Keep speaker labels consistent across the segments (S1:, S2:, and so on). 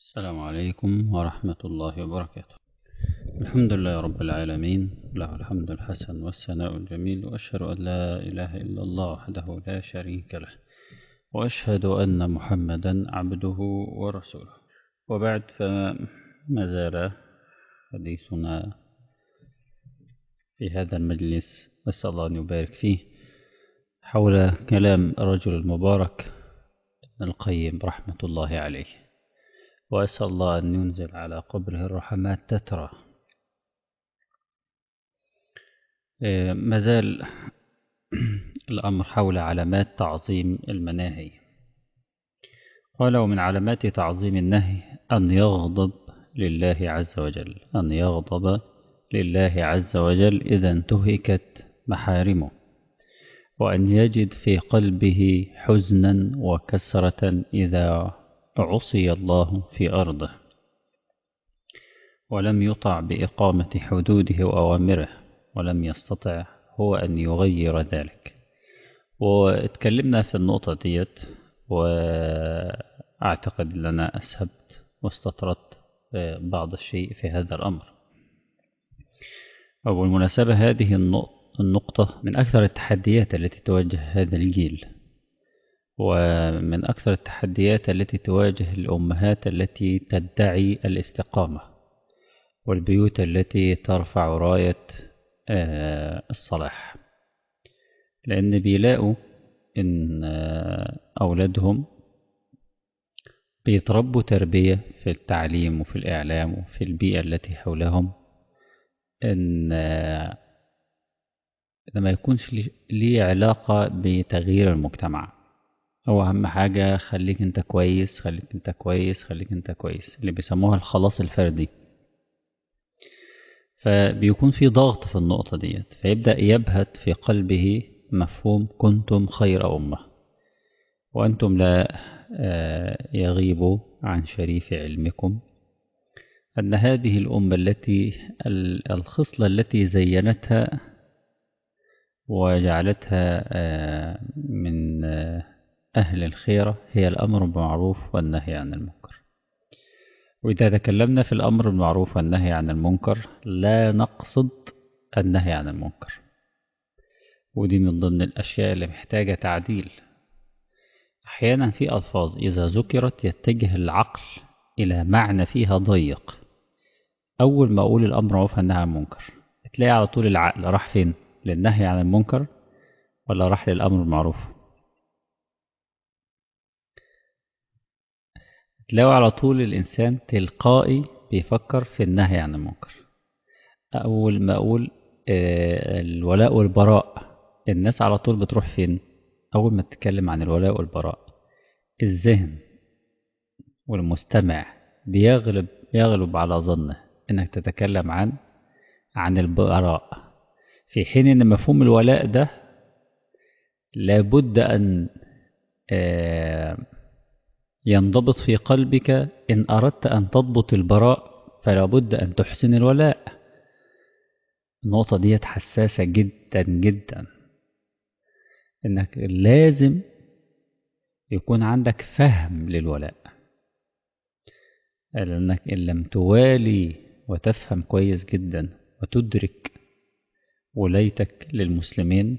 S1: السلام عليكم ورحمة الله وبركاته الحمد لله رب العالمين له الحمد الحسن والثناء الجميل وأشهد أن لا إله إلا الله وحده لا شريك له وأشهد أن محمدا عبده ورسوله وبعد فما زال حديثنا في هذا المجلس أسأل الله أن يبارك فيه حول كلام الرجل المبارك ابن القيم رحمة الله عليه وأسأل الله أن ينزل على قبره الرحمات تترى ما زال الأمر حول علامات تعظيم المناهي قال ومن علامات تعظيم النهي أن يغضب لله عز وجل أن يغضب لله عز وجل إذا انتهكت محارمه وأن يجد في قلبه حزنا وكسرة إذا عصي الله في أرضه ولم يطع بإقامة حدوده وأوامره ولم يستطع هو أن يغير ذلك واتكلمنا في النقطة ديت وأعتقد أن أنا أسهبت واستطردت بعض الشيء في هذا الأمر وبالمناسبة هذه النقطة من أكثر التحديات التي تواجه هذا الجيل ومن أكثر التحديات التي تواجه الأمهات التي تدعي الاستقامة والبيوت التي ترفع راية الصلاح لأن بيلاقوا إن أولادهم بيتربوا تربية في التعليم وفي الإعلام وفي البيئة التي حولهم إن ما يكونش ليه علاقة بتغيير المجتمع هو أهم حاجة خليك أنت كويس خليك أنت كويس خليك أنت كويس اللي بيسموها الخلاص الفردي فبيكون في ضغط في النقطة ديت فيبدأ يبهت في قلبه مفهوم كنتم خير أمة وأنتم لا يغيب عن شريف علمكم أن هذه الأمة التي الخصلة التي زينتها وجعلتها من أهل الخيرة هي الأمر بالمعروف والنهي عن المنكر وإذا تكلمنا في الأمر بالمعروف والنهي عن المنكر لا نقصد النهي عن المنكر ودي من ضمن الأشياء اللي محتاجة تعديل أحيانا في ألفاظ إذا ذكرت يتجه العقل إلى معنى فيها ضيق أول ما أقول الأمر معروف والنهي عن المنكر تلاقي على طول العقل راح فين للنهي عن المنكر ولا راح للأمر بالمعروف تلاقوا على طول الإنسان تلقائي بيفكر في النهي عن المنكر أول ما أقول الولاء والبراء الناس على طول بتروح فين أول ما تتكلم عن الولاء والبراء الذهن والمستمع بيغلب يغلب على ظنه إنك تتكلم عن عن البراء في حين إن مفهوم الولاء ده لابد أن ينضبط في قلبك إن أردت أن تضبط البراء فلا بد أن تحسن الولاء النقطة دي حساسة جدا جدا إنك لازم يكون عندك فهم للولاء لأنك إن لم توالي وتفهم كويس جدا وتدرك ولايتك للمسلمين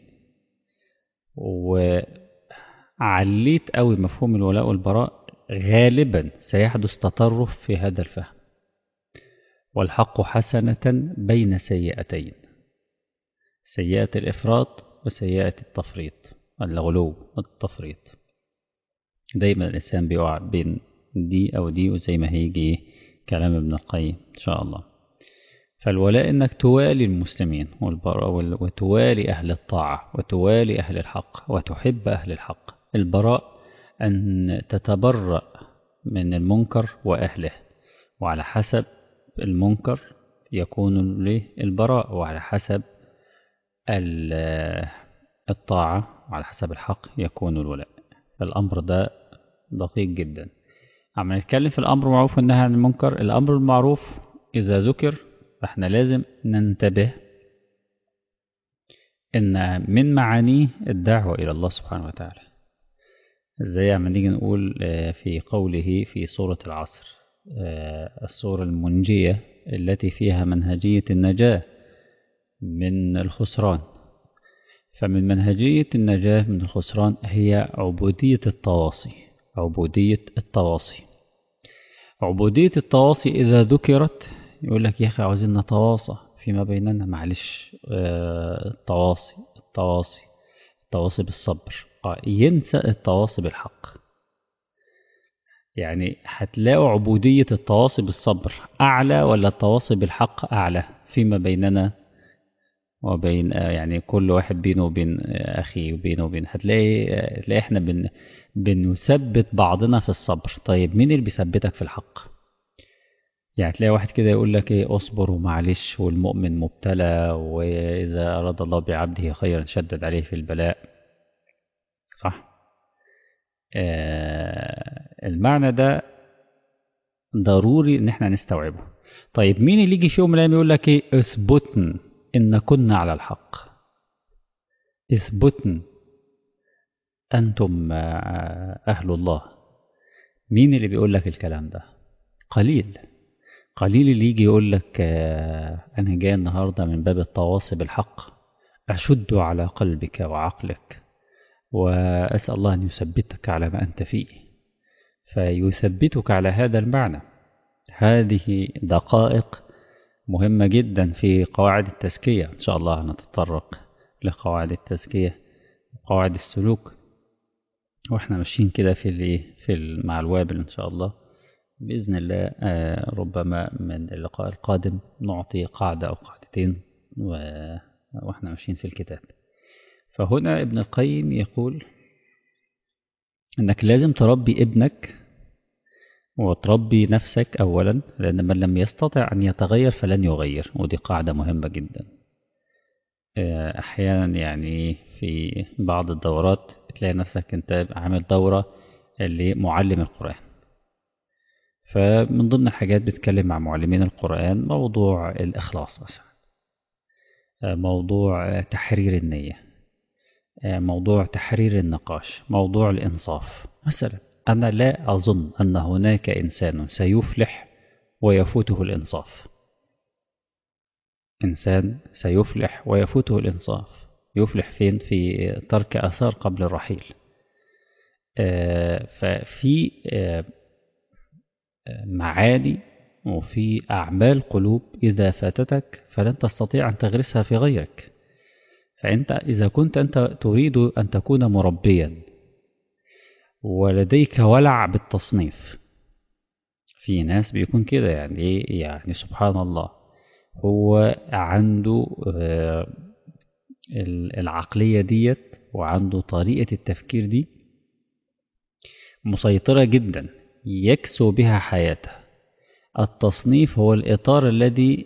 S1: وعليت قوي مفهوم الولاء والبراء غالبا سيحدث تطرف في هذا الفهم والحق حسنة بين سيئتين سيئة الإفراط وسيئة التفريط الغلو والتفريط دايما الإنسان بيقع بين دي أو دي وزي ما هيجي كلام ابن القيم إن شاء الله فالولاء إنك توالي المسلمين والبراء وتوالي أهل الطاعة وتوالي أهل الحق وتحب أهل الحق البراء أن تتبرأ من المنكر وأهله وعلى حسب المنكر يكون له البراء وعلى حسب الطاعة وعلى حسب الحق يكون الولاء الأمر ده دقيق جدا عم نتكلم في الأمر المعروف والنهي عن المنكر الأمر المعروف إذا ذكر فإحنا لازم ننتبه إن من معانيه الدعوة إلى الله سبحانه وتعالى زي ما نيجي نقول في قوله في سورة العصر الصورة المنجية التي فيها منهجية النجاة من الخسران فمن منهجية النجاة من الخسران هي عبودية التواصي عبودية التواصي عبودية التواصي إذا ذكرت يقول لك يا أخي عاوزين نتواصى فيما بيننا معلش التواصي التواصي التواصي بالصبر ينسى التواصي بالحق يعني هتلاقوا عبودية التواصي بالصبر أعلى ولا التواصي بالحق أعلى فيما بيننا وبين يعني كل واحد بينه وبين أخيه وبينه وبين هتلاقي تلاقي إحنا بن بنثبت بعضنا في الصبر طيب مين اللي بيثبتك في الحق يعني تلاقي واحد كده يقول لك ايه اصبر ومعلش والمؤمن مبتلى وإذا أراد الله بعبده خيرا شدد عليه في البلاء صح آه المعنى ده ضروري ان احنا نستوعبه طيب مين اللي يجي في يوم من الايام يقول لك ايه اثبتن ان كنا على الحق اثبتن انتم اهل الله مين اللي بيقول لك الكلام ده قليل قليل اللي يجي يقول لك آه انا جاي النهارده من باب التواصي بالحق اشد على قلبك وعقلك وأسأل الله أن يثبتك على ما أنت فيه فيثبتك على هذا المعنى هذه دقائق مهمة جدا في قواعد التزكية إن شاء الله نتطرق لقواعد التزكية وقواعد السلوك وإحنا ماشيين كده في في مع الوابل إن شاء الله بإذن الله ربما من اللقاء القادم نعطي قاعدة أو قاعدتين وإحنا ماشيين في الكتاب فهنا ابن القيم يقول انك لازم تربي ابنك وتربي نفسك اولا لان من لم يستطع ان يتغير فلن يغير ودي قاعدة مهمة جدا احيانا يعني في بعض الدورات تلاقي نفسك انت عامل دورة لمعلم القرآن فمن ضمن الحاجات بتكلم مع معلمين القرآن موضوع الإخلاص مثلا موضوع تحرير النية موضوع تحرير النقاش موضوع الإنصاف مثلا أنا لا أظن أن هناك إنسان سيفلح ويفوته الإنصاف إنسان سيفلح ويفوته الإنصاف يفلح فين في ترك أثار قبل الرحيل ففي معاني وفي أعمال قلوب إذا فاتتك فلن تستطيع أن تغرسها في غيرك فأنت إذا كنت أنت تريد أن تكون مربيا ولديك ولع بالتصنيف في ناس بيكون كده يعني يعني سبحان الله هو عنده العقلية ديت وعنده طريقة التفكير دي مسيطرة جدا يكسو بها حياته التصنيف هو الإطار الذي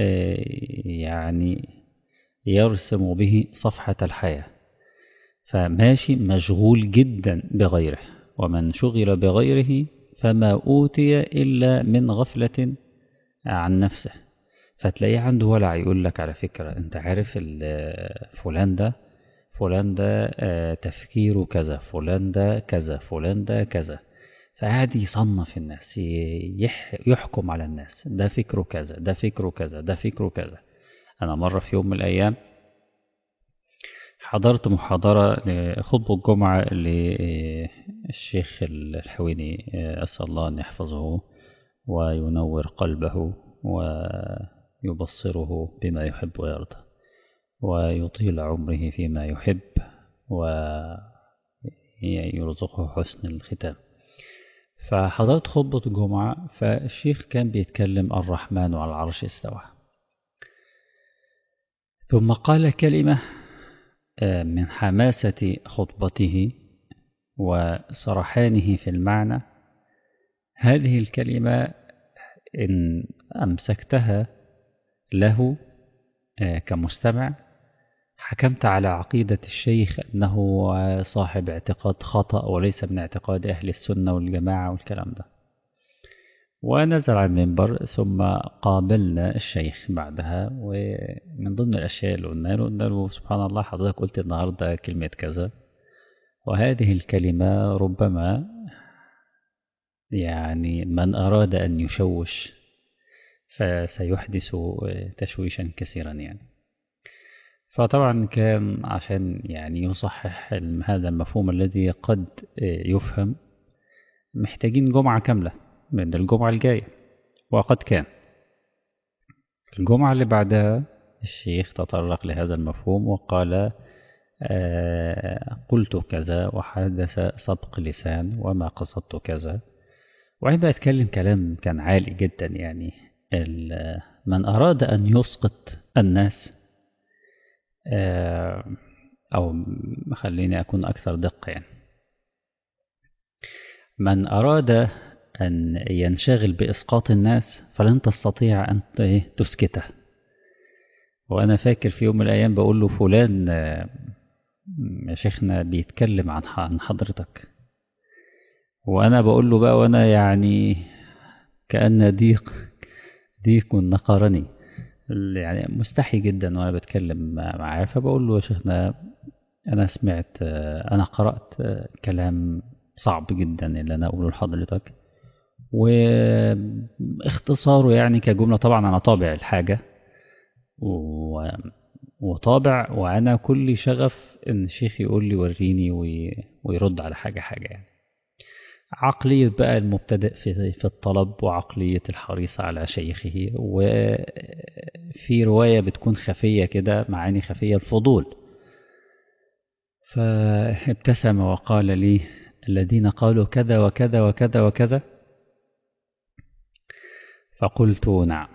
S1: يعني يرسم به صفحة الحياة فماشي مشغول جدا بغيره ومن شغل بغيره فما أوتي إلا من غفلة عن نفسه فتلاقيه عنده ولع يقول لك على فكرة انت عارف فلان ده فلان ده تفكيره كذا فلان ده كذا فلان ده كذا فقاعد يصنف الناس يحكم على الناس ده فكره كذا ده فكره كذا ده فكره كذا أنا مرة في يوم من الأيام حضرت محاضرة خطبة الجمعة للشيخ الحويني أسأل الله أن يحفظه وينور قلبه ويبصره بما يحب ويرضى ويطيل عمره فيما يحب ويرزقه حسن الختام فحضرت خطبة الجمعة فالشيخ كان بيتكلم الرحمن على العرش استوى ثم قال كلمة من حماسة خطبته وسرحانه في المعنى هذه الكلمة إن أمسكتها له كمستمع حكمت على عقيدة الشيخ أنه صاحب اعتقاد خطأ وليس من اعتقاد أهل السنة والجماعة والكلام ده ونزل على المنبر ثم قابلنا الشيخ بعدها ومن ضمن الأشياء اللي قلنا له قلنا له سبحان الله حضرتك قلت النهاردة كلمة كذا وهذه الكلمة ربما يعني من أراد أن يشوش فسيحدث تشويشا كثيرا يعني فطبعا كان عشان يعني يصحح هذا المفهوم الذي قد يفهم محتاجين جمعة كاملة من الجمعة الجاية وقد كان الجمعة اللي بعدها الشيخ تطرق لهذا المفهوم وقال آه قلت كذا وحدث سبق لسان وما قصدت كذا وعين بقى اتكلم كلام كان عالي جدا يعني من أراد أن يسقط الناس آه أو خليني أكون أكثر دقة يعني من أراد أن ينشغل بإسقاط الناس فلن تستطيع أن تسكته وأنا فاكر في يوم من الأيام بقول له فلان يا شيخنا بيتكلم عن حضرتك وأنا بقول له بقى وأنا يعني كأن ضيق ضيق نقرني يعني مستحي جدا وأنا بتكلم معاه فبقول له يا شيخنا أنا سمعت أنا قرأت كلام صعب جدا اللي أنا أقوله لحضرتك واختصاره يعني كجملة طبعا أنا طابع الحاجة و... وطابع وأنا كل شغف إن الشيخ يقول لي وريني وي... ويرد على حاجة حاجة يعني عقلية بقى المبتدئ في في الطلب وعقلية الحريص على شيخه وفي رواية بتكون خفية كده معاني خفية الفضول فابتسم وقال لي الذين قالوا كذا وكذا وكذا وكذا فقلت نعم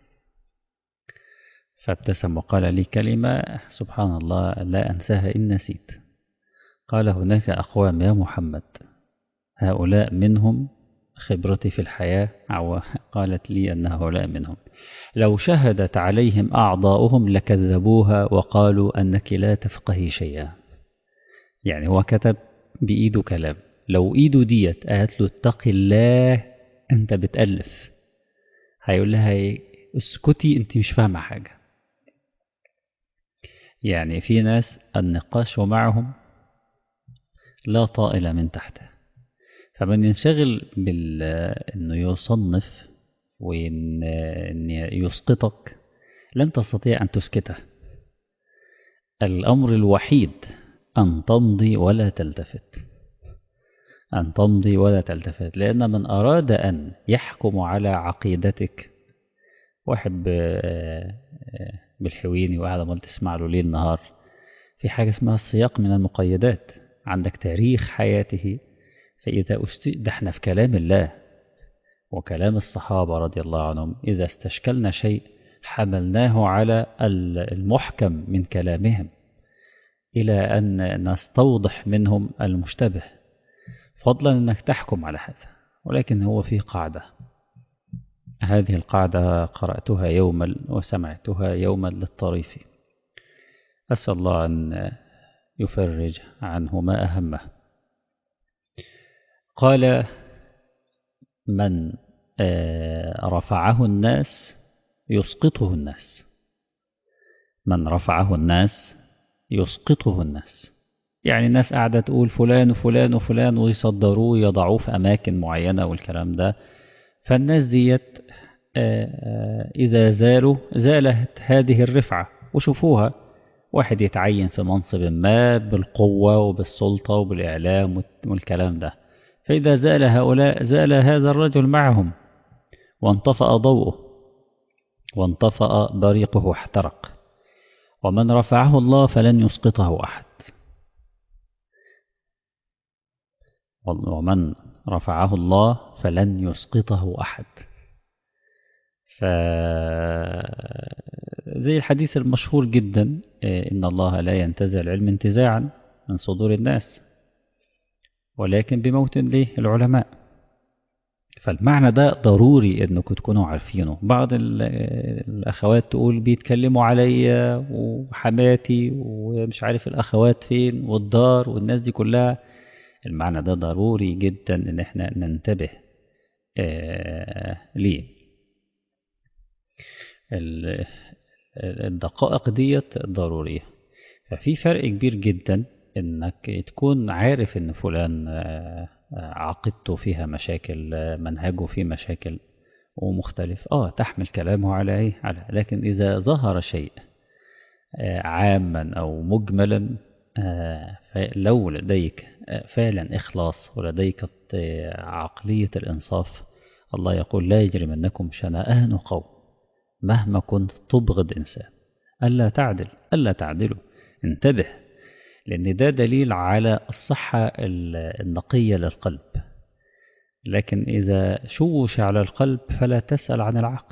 S1: فابتسم وقال لي كلمة سبحان الله لا أنساها إن نسيت قال هناك أقوام يا محمد هؤلاء منهم خبرتي في الحياة أو قالت لي أن هؤلاء منهم لو شهدت عليهم أعضاؤهم لكذبوها وقالوا أنك لا تفقهي شيئا يعني هو كتب بإيده كلام لو إيده ديت قالت له اتق الله أنت بتألف هيقول لها ايه اسكتي انت مش فاهمة حاجة يعني في ناس النقاش معهم لا طائل من تحته فمن ينشغل بال انه يصنف وان إن يسقطك لن تستطيع ان تسكته الامر الوحيد ان تمضي ولا تلتفت أن تمضي ولا تلتفت لأن من أراد أن يحكم على عقيدتك واحد بالحويني وقاعد عمال تسمع له ليل نهار في حاجة اسمها السياق من المقيدات عندك تاريخ حياته فإذا ده احنا في كلام الله وكلام الصحابة رضي الله عنهم إذا استشكلنا شيء حملناه على المحكم من كلامهم إلى أن نستوضح منهم المشتبه فضلا أنك تحكم على هذا ولكن هو في قاعدة هذه القاعدة قرأتها يوما وسمعتها يوما للطريف أسأل الله أن يفرج عنه ما أهمه قال من رفعه الناس يسقطه الناس من رفعه الناس يسقطه الناس يعني الناس قاعدة تقول فلان وفلان وفلان ويصدروه يضعوه في أماكن معينة والكلام ده فالناس ديت إذا زالوا زالت هذه الرفعة وشوفوها واحد يتعين في منصب ما بالقوة وبالسلطة وبالإعلام والكلام ده فإذا زال هؤلاء زال هذا الرجل معهم وانطفأ ضوءه وانطفأ بريقه واحترق ومن رفعه الله فلن يسقطه أحد ومن رفعه الله فلن يسقطه أحد ف زي الحديث المشهور جدا إن الله لا ينتزع العلم انتزاعا من صدور الناس ولكن بموت للعلماء فالمعنى ده ضروري انكم تكونوا عارفينه بعض الاخوات تقول بيتكلموا عليا وحماتي ومش عارف الاخوات فين والدار والناس دي كلها المعنى ده ضروري جدا ان احنا ننتبه آه ليه الدقائق ديت ضرورية ففي فرق كبير جدا انك تكون عارف ان فلان آه عقيدته فيها مشاكل منهجه فيه مشاكل ومختلف اه تحمل كلامه على ايه على لكن اذا ظهر شيء عاما او مجملا لو لديك فعلا اخلاص ولديك عقليه الانصاف الله يقول لا يجرمنكم شنآن قوم مهما كنت تبغض انسان الا تعدل الا تعدلوا انتبه لأن ده دليل على الصحة النقية للقلب لكن إذا شوش على القلب فلا تسأل عن العقل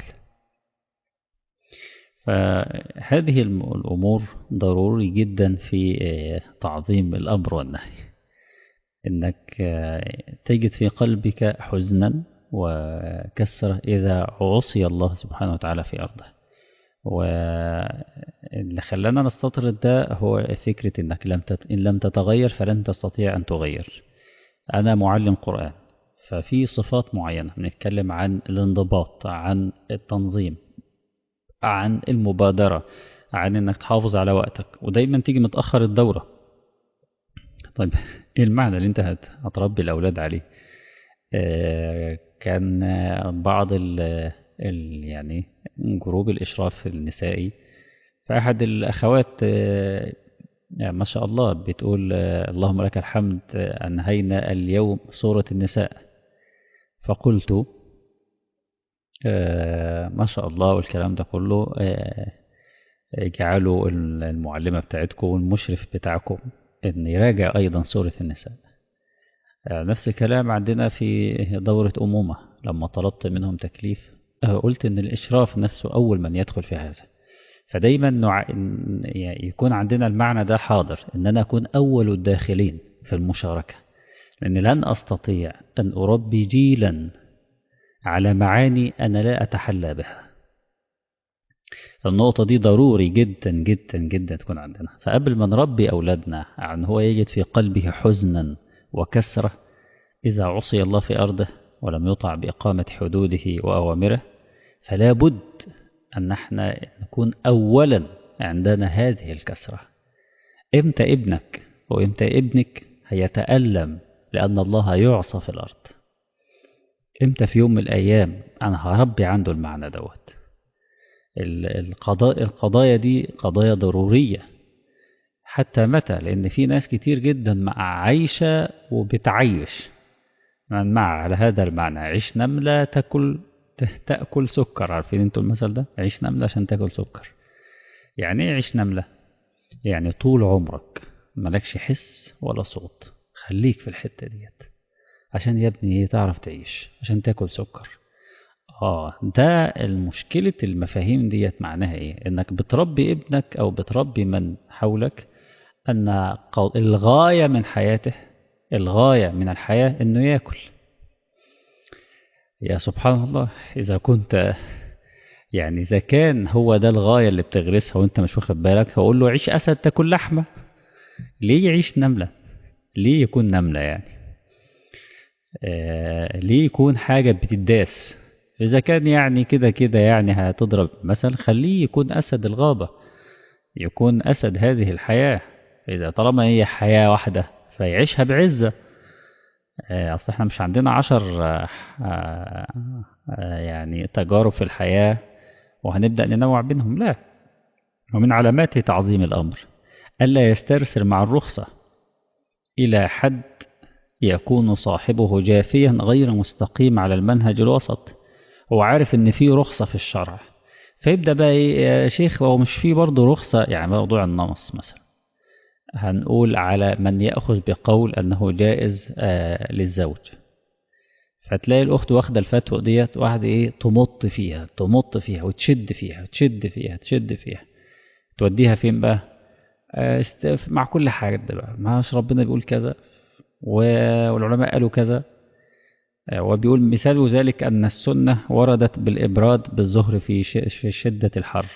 S1: فهذه الأمور ضروري جدا في تعظيم الأمر والنهي إنك تجد في قلبك حزنا وكسرة إذا عصي الله سبحانه وتعالى في أرضه واللي خلانا نستطرد ده هو فكرة إنك لم تت... إن لم تتغير فلن تستطيع أن تغير أنا معلم قرآن ففي صفات معينة بنتكلم عن الانضباط عن التنظيم عن المبادرة عن إنك تحافظ على وقتك ودايما تيجي متأخر الدورة طيب إيه المعنى اللي أنت هتربي الأولاد عليه آه كان بعض ال ال يعني جروب الإشراف النسائي فأحد الأخوات يعني ما شاء الله بتقول اللهم لك الحمد أنهينا اليوم سورة النساء فقلت ما شاء الله والكلام ده كله اجعلوا المعلمة بتاعتكم والمشرف بتاعكم أن يراجع أيضا سورة النساء نفس الكلام عندنا في دورة أمومة لما طلبت منهم تكليف قلت ان الاشراف نفسه اول من يدخل في هذا فدايما نوع... يكون عندنا المعنى ده حاضر ان انا اكون اول الداخلين في المشاركة لان لن استطيع ان اربي جيلا على معاني انا لا اتحلى بها النقطة دي ضروري جدا جدا جدا تكون عندنا فقبل ما نربي أولادنا عن هو يجد في قلبه حزنا وكسرة إذا عصي الله في أرضه ولم يطع بإقامة حدوده وأوامره فلا بد أن احنا نكون أولا عندنا هذه الكسرة إمتى ابنك وإمتى ابنك هيتألم لأن الله يعصى في الأرض إمتى في يوم من الأيام أنا هربي عنده المعنى دوت القضاء القضايا دي قضايا ضرورية حتى متى لأن في ناس كتير جدا مع عايشة وبتعيش من مع على هذا المعنى عيش نملة تأكل تأكل سكر عارفين انتوا المثل ده عيش نملة عشان تاكل سكر يعني ايه عيش نملة يعني طول عمرك ملكش حس ولا صوت خليك في الحتة ديت عشان يا ابني تعرف تعيش عشان تاكل سكر اه ده المشكلة المفاهيم ديت معناها ايه انك بتربي ابنك او بتربي من حولك ان الغاية من حياته الغاية من الحياة انه ياكل يا سبحان الله اذا كنت يعني اذا كان هو ده الغاية اللي بتغرسها وانت مش واخد بالك فقول له عيش اسد تاكل لحمة ليه يعيش نملة ليه يكون نملة يعني آه ليه يكون حاجة بتداس إذا كان يعني كده كده يعني هتضرب مثل خليه يكون أسد الغابة يكون أسد هذه الحياة إذا طالما هي حياة واحدة فيعيشها بعزة أصل احنا مش عندنا عشر يعني تجارب في الحياة وهنبدأ ننوع بينهم لا ومن علامات تعظيم الأمر ألا يسترسل مع الرخصة إلى حد يكون صاحبه جافيا غير مستقيم على المنهج الوسط هو عارف ان في رخصة في الشرع فيبدأ بقى ايه يا شيخ هو مش في برضه رخصة يعني موضوع النمص مثلا هنقول على من يأخذ بقول أنه جائز آه للزوج فتلاقي الأخت واخدة الفتوى ديت واحدة إيه تمط فيها تمط فيها وتشد فيها وتشد فيها تشد فيها توديها فين بقى آه مع كل حاجة ده بقى معاش ربنا بيقول كذا والعلماء قالوا كذا وبيقول مثال ذلك أن السنة وردت بالإبراد بالظهر في في شدة الحر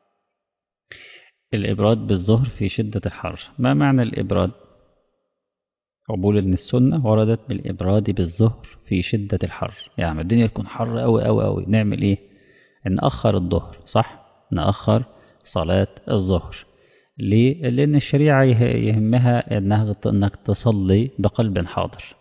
S1: الإبراد بالظهر في شدة الحر ما معنى الإبراد؟ بقول إن السنة وردت بالإبراد بالظهر في شدة الحر يعني الدنيا تكون حر أوي أوي أوي نعمل إيه؟ نأخر الظهر صح؟ نأخر صلاة الظهر ليه؟ لأن الشريعة يهمها إنها إنك تصلي بقلب حاضر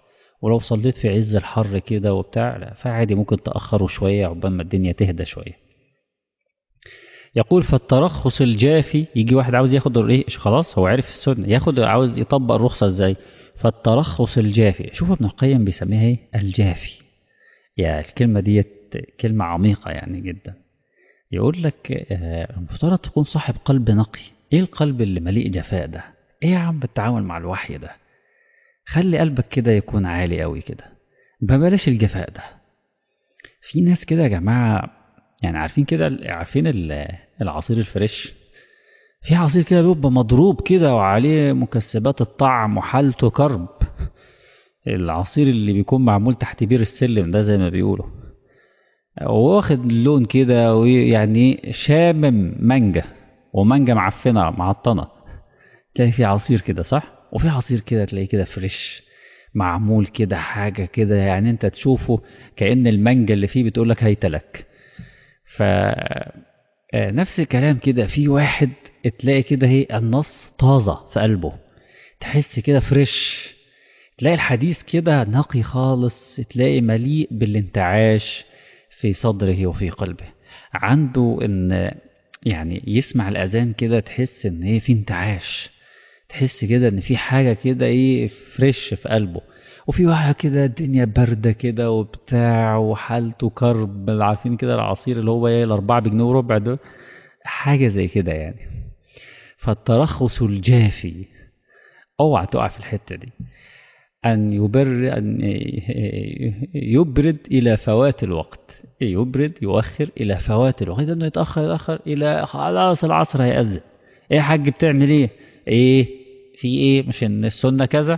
S1: ولو صليت في عز الحر كده وبتاع لا فعادي ممكن تأخره شوية عقبال ما الدنيا تهدى شوية يقول فالترخص الجافي يجي واحد عاوز ياخد الايه خلاص هو عارف السنة ياخد عاوز يطبق الرخصة ازاي فالترخص الجافي شوف ابن القيم بيسميها ايه الجافي يا الكلمة ديت كلمة عميقة يعني جدا يقول لك آه، المفترض تكون صاحب قلب نقي ايه القلب اللي مليء جفاء ده ايه يا عم التعامل مع الوحي ده خلي قلبك كده يكون عالي قوي كده ما بلاش الجفاء ده في ناس كده يا جماعة يعني عارفين كده عارفين ال- العصير الفريش في عصير كده بيبقى مضروب كده وعليه مكسبات الطعم وحالته كرب العصير اللي بيكون معمول تحت بير السلم ده زي ما بيقولوا واخد اللون كده ويعني شامم مانجا ومانجا معفنة معطنة تلاقي في عصير كده صح وفي عصير كده تلاقيه كده فريش معمول كده حاجة كده يعني انت تشوفه كأن المانجا اللي فيه بتقولك هيتلك ف آه، نفس الكلام كده في واحد تلاقي كده هي النص طازة في قلبه تحس كده فريش تلاقي الحديث كده نقي خالص تلاقي مليء بالانتعاش في صدره وفي قلبه عنده ان يعني يسمع الاذان كده تحس ان ايه في انتعاش تحس كده ان في حاجه كده ايه فريش في قلبه وفي واحد كده الدنيا بارده كده وبتاع وحالته كرب عارفين كده العصير اللي هو ايه الاربعه بجنيه وربع ده حاجه زي كده يعني فالترخص الجافي اوعى تقع في الحته دي أن يبر أن يبرد إلى فوات الوقت يبرد يؤخر إلى فوات الوقت إنه يتأخر يتأخر إلى خلاص العصر هيأذن إيه يا حاج بتعمل إيه؟ إيه؟ في إيه؟ مش إن السنة كذا؟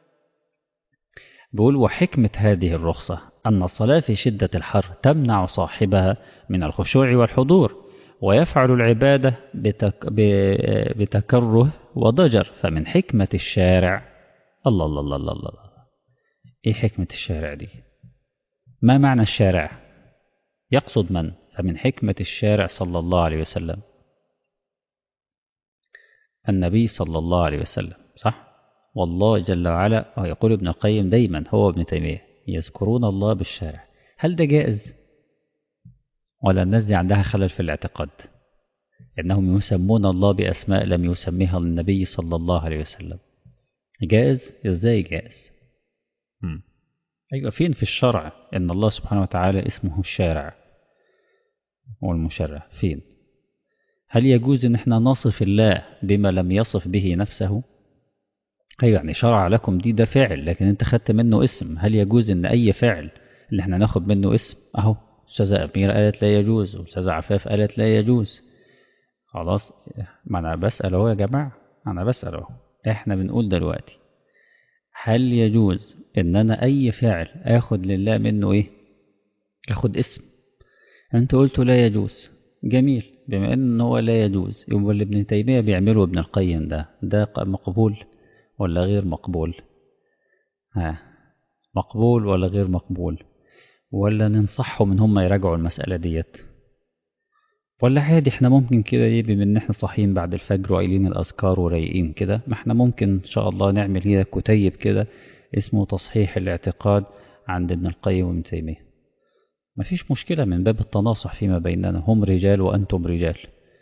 S1: بيقول وحكمة هذه الرخصة أن الصلاة في شدة الحر تمنع صاحبها من الخشوع والحضور ويفعل العبادة بتك ب- بتكره وضجر فمن حكمة الشارع الله الله الله الله الله ايه حكمة الشارع دي ما معنى الشارع يقصد من فمن حكمة الشارع صلى الله عليه وسلم النبي صلى الله عليه وسلم صح والله جل وعلا ويقول ابن القيم دايما هو ابن تيمية يذكرون الله بالشارع هل ده جائز ولا الناس دي عندها خلل في الاعتقاد إنهم يسمون الله بأسماء لم يسميها النبي صلى الله عليه وسلم جائز ازاي جائز مم. ايوه فين في الشرع ان الله سبحانه وتعالى اسمه الشارع والمشرع فين هل يجوز ان احنا نصف الله بما لم يصف به نفسه ايوه يعني شرع لكم دي ده فعل لكن انت خدت منه اسم هل يجوز ان اي فعل اللي احنا ناخد منه اسم اهو استاذة أميرة قالت لا يجوز واستاذة عفاف قالت لا يجوز خلاص ما انا بسأل اهو يا جماعة انا بسأل اهو احنا بنقول دلوقتي هل يجوز ان انا اي فعل اخد لله منه ايه اخد اسم انت قلت لا يجوز جميل بما ان هو لا يجوز يبقى اللي ابن تيمية بيعمله ابن القيم ده ده مقبول ولا غير مقبول ها مقبول ولا غير مقبول ولا ننصحهم ان هم يراجعوا المسألة ديت ولا عادي احنا ممكن كده ايه بما ان احنا صاحيين بعد الفجر وقايلين الاذكار ورايقين كده ما احنا ممكن ان شاء الله نعمل كده كتيب كده اسمه تصحيح الاعتقاد عند ابن القيم وابن تيمية مفيش مشكلة من باب التناصح فيما بيننا هم رجال وانتم رجال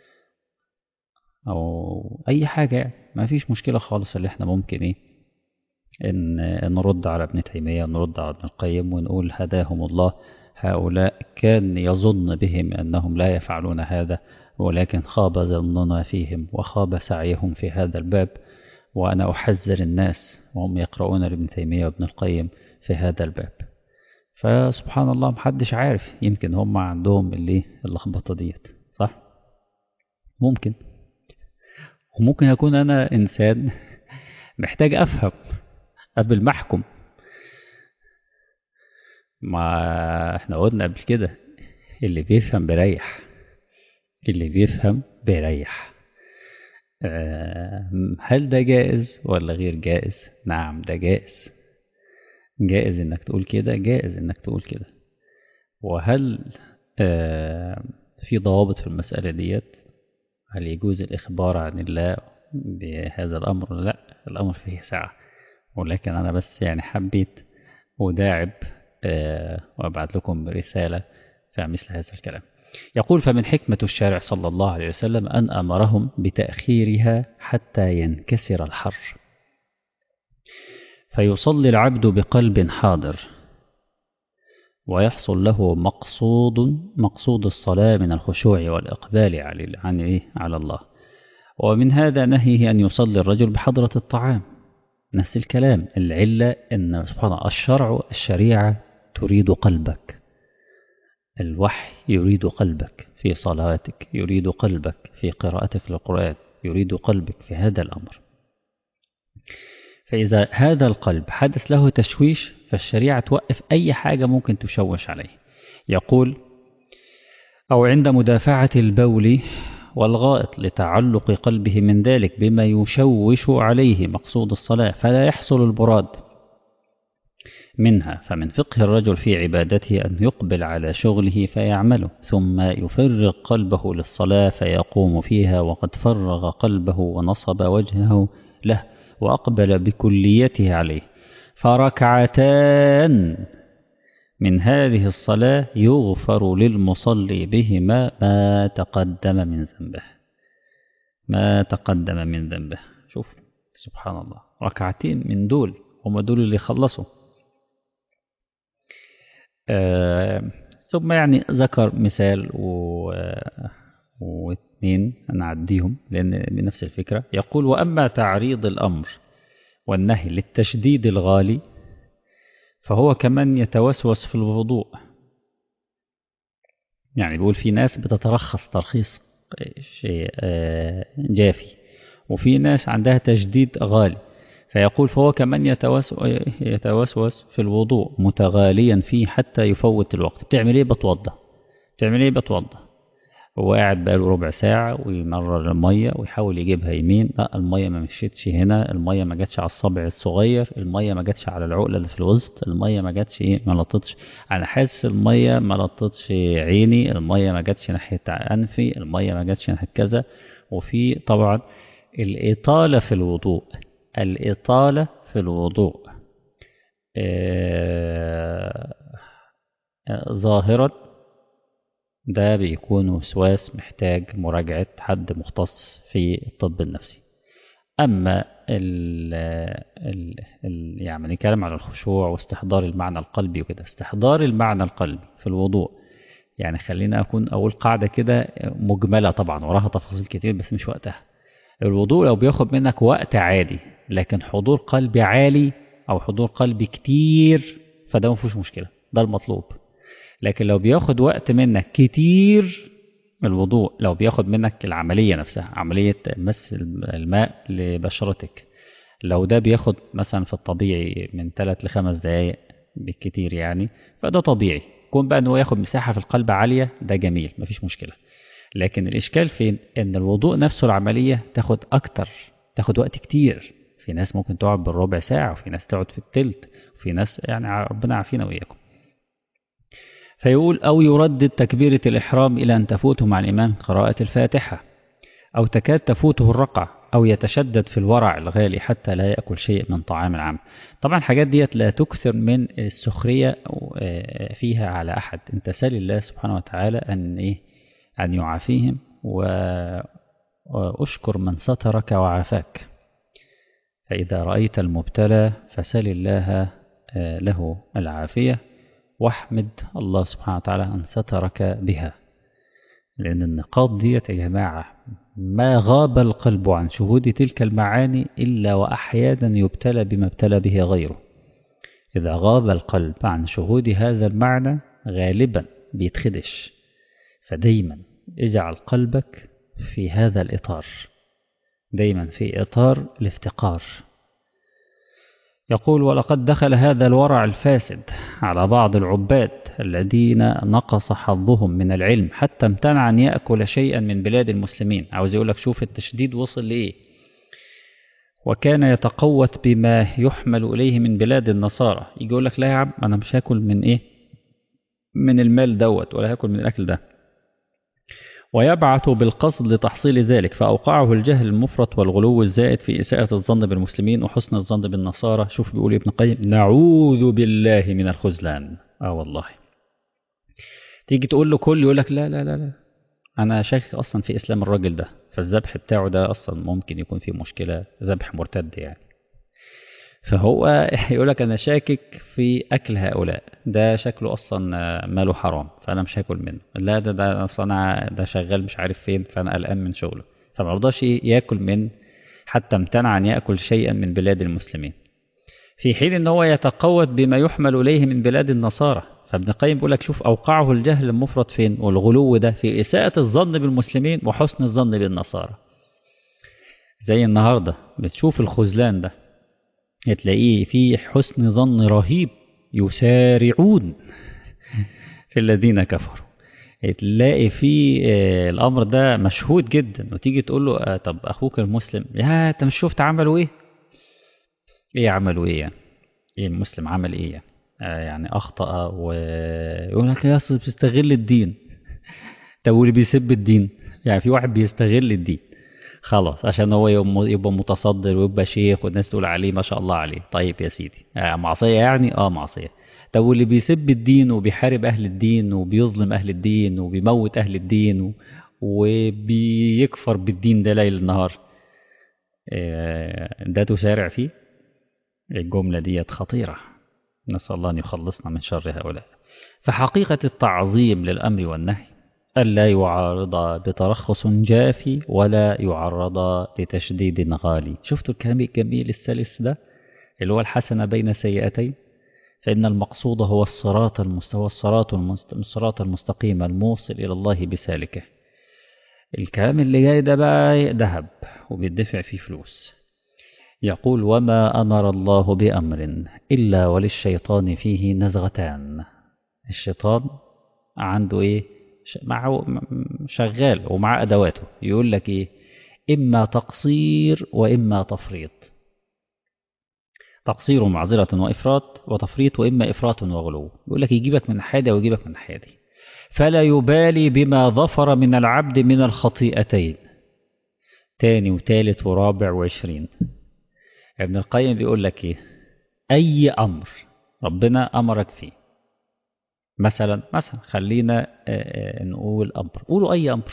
S1: او اي حاجة يعني مفيش مشكلة خالص اللي احنا ممكن ايه ان نرد على ابن تيمية نرد على ابن القيم ونقول هداهم الله هؤلاء كان يظن بهم أنهم لا يفعلون هذا ولكن خاب ظننا فيهم وخاب سعيهم في هذا الباب وأنا أحذر الناس وهم يقرؤون لابن تيمية وابن القيم في هذا الباب فسبحان الله محدش عارف يمكن هم عندهم اللي اللخبطة ديت صح ممكن وممكن أكون أنا إنسان محتاج أفهم قبل ما أحكم ما احنا قلنا قبل كده اللي بيفهم بيريح اللي بيفهم بيريح هل ده جائز ولا غير جائز نعم ده جائز جائز انك تقول كده جائز انك تقول كده وهل في ضوابط في المسألة ديت هل يجوز الإخبار عن الله بهذا الأمر لا الأمر فيه سعة ولكن أنا بس يعني حبيت وداعب آه وأبعث لكم رسالة في مثل هذا الكلام يقول فمن حكمة الشارع صلى الله عليه وسلم أن أمرهم بتأخيرها حتى ينكسر الحر فيصلي العبد بقلب حاضر ويحصل له مقصود مقصود الصلاة من الخشوع والإقبال على عن إيه على الله ومن هذا نهيه أن يصلي الرجل بحضرة الطعام نفس الكلام العلة أن سبحان الله الشرع الشريعة تريد قلبك الوحي يريد قلبك في صلاتك يريد قلبك في قراءتك للقرآن يريد قلبك في هذا الأمر فإذا هذا القلب حدث له تشويش فالشريعة توقف أي حاجة ممكن تشوش عليه يقول أو عند مدافعة البول والغائط لتعلق قلبه من ذلك بما يشوش عليه مقصود الصلاة فلا يحصل البراد منها فمن فقه الرجل في عبادته أن يقبل على شغله فيعمله ثم يفرغ قلبه للصلاة فيقوم فيها وقد فرغ قلبه ونصب وجهه له وأقبل بكليته عليه فركعتان من هذه الصلاة يغفر للمصلي بهما ما تقدم من ذنبه ما تقدم من ذنبه شوف سبحان الله ركعتين من دول هم دول اللي خلصوا آه ثم يعني ذكر مثال و واثنين نعديهم لأن بنفس الفكرة يقول وأما تعريض الأمر والنهي للتشديد الغالي فهو كمن يتوسوس في الوضوء يعني بيقول في ناس بتترخص ترخيص شيء جافي وفي ناس عندها تجديد غالي فيقول فهو كمن يتوسوس في الوضوء متغاليا فيه حتى يفوت الوقت بتعمل ايه بتوضى بتعمل ايه بتوضى هو قاعد بقاله ربع ساعة ويمرر المية ويحاول يجيبها يمين لا المية ما مشيتش هنا المية ما جاتش على الصبع الصغير المية ما جاتش على العقلة اللي في الوسط المية ما جاتش ايه ما لطتش انا حاسس المية ما لطتش عيني المية ما جاتش ناحية انفي المية ما جاتش ناحية كذا وفي طبعا الإطالة في الوضوء الإطالة في الوضوء آه ظاهرة ده بيكون وسواس محتاج مراجعة حد مختص في الطب النفسي أما ال ال ال يعني نتكلم على الخشوع واستحضار المعنى القلبي وكده استحضار المعنى القلبي في الوضوء يعني خلينا أكون أقول قاعدة كده مجملة طبعا وراها تفاصيل كتير بس مش وقتها الوضوء لو بياخد منك وقت عادي لكن حضور قلبي عالي أو حضور قلبي كتير فده مفيش مشكلة ده المطلوب لكن لو بياخد وقت منك كتير الوضوء لو بياخد منك العملية نفسها عملية مس الماء لبشرتك لو ده بياخد مثلا في الطبيعي من 3 لخمس دقايق بالكتير يعني فده طبيعي كون بقى ان هو ياخد مساحة في القلب عالية ده جميل مفيش مشكلة لكن الإشكال فين ان الوضوء نفسه العملية تاخد أكتر تاخد وقت كتير في ناس ممكن تقعد بالربع ساعة وفي ناس تقعد في التلت وفي ناس يعني ربنا عافينا وإياكم فيقول أو يردد تكبيرة الإحرام إلى أن تفوته مع الإمام قراءة الفاتحة أو تكاد تفوته الرقعة أو يتشدد في الورع الغالي حتى لا يأكل شيء من طعام العام طبعا الحاجات ديت لا تكثر من السخرية فيها على أحد انت سال الله سبحانه وتعالى أن, إيه أن يعافيهم وأشكر من سترك وعافاك فإذا رأيت المبتلى فسل الله له العافية واحمد الله سبحانه وتعالى أن سترك بها لأن النقاط ديت يا جماعة ما غاب القلب عن شهود تلك المعاني إلا وأحيانا يبتلى بما ابتلى به غيره إذا غاب القلب عن شهود هذا المعنى غالبا بيتخدش فدايما اجعل قلبك في هذا الإطار دايما في إطار الافتقار يقول ولقد دخل هذا الورع الفاسد على بعض العباد الذين نقص حظهم من العلم حتى امتنع أن يأكل شيئا من بلاد المسلمين عاوز يقول لك شوف التشديد وصل لإيه وكان يتقوت بما يحمل إليه من بلاد النصارى يجي يقول لك لا يا عم أنا مش هاكل من إيه من المال دوت ولا هاكل من الأكل ده ويبعث بالقصد لتحصيل ذلك فأوقعه الجهل المفرط والغلو الزائد في إساءة الظن بالمسلمين وحسن الظن بالنصارى شوف بيقول ابن القيم نعوذ بالله من الخذلان آه والله تيجي تقول له كل يقول لك لا لا لا لا أنا شاكك أصلا في إسلام الراجل ده فالذبح بتاعه ده أصلا ممكن يكون فيه مشكلة ذبح مرتد يعني فهو يقول لك أنا شاكك في أكل هؤلاء ده شكله أصلا ماله حرام فأنا مش هاكل منه لا ده ده أصلا ده شغال مش عارف فين فأنا قلقان من شغله فما رضاش ياكل من حتى امتنع أن يأكل شيئا من بلاد المسلمين في حين أن هو يتقوت بما يحمل إليه من بلاد النصارى فابن القيم بيقول لك شوف أوقعه الجهل المفرط فين والغلو ده في إساءة الظن بالمسلمين وحسن الظن بالنصارى زي النهاردة بتشوف الخذلان ده تلاقيه في حسن ظن رهيب يسارعون في الذين كفروا تلاقي في الامر ده مشهود جدا وتيجي تقول له طب اخوك المسلم يا انت مش شفت عملوا ايه ايه عملوا ايه يعني ايه المسلم عمل ايه يعني آه يعني اخطا ويقول لك يا اصل بيستغل الدين طب واللي بيسب الدين يعني في واحد بيستغل الدين خلاص عشان هو يبقى متصدر ويبقى شيخ والناس تقول عليه ما شاء الله عليه طيب يا سيدي آه معصية يعني اه معصية طب واللي بيسب الدين وبيحارب أهل الدين وبيظلم أهل الدين وبيموت أهل الدين وبيكفر بالدين ده ليل النهار آه ده تسارع فيه الجملة ديت خطيرة نسأل الله أن يخلصنا من شر هؤلاء فحقيقة التعظيم للأمر والنهي ألا يعارض بترخص جافي ولا يعرض لتشديد غالي شفتوا الكلام الجميل السلس ده اللي هو الحسنة بين سيئتين فإن المقصود هو الصراط المستوى الصراط الصراط المستقيم الموصل إلى الله بسالكه الكلام اللي جاي ده بقى ذهب وبيدفع فيه فلوس يقول وما أمر الله بأمر إلا وللشيطان فيه نزغتان الشيطان عنده إيه معه شغال ومع أدواته يقول لك إيه إما تقصير وإما تفريط تقصير معذرة وإفراط وتفريط وإما إفراط وغلو يقول لك يجيبك من حادة ويجيبك من حادة فلا يبالي بما ظفر من العبد من الخطيئتين تاني وتالت ورابع وعشرين ابن القيم بيقول لك إيه أي أمر ربنا أمرك فيه مثلا مثلا خلينا نقول أمر قولوا أي أمر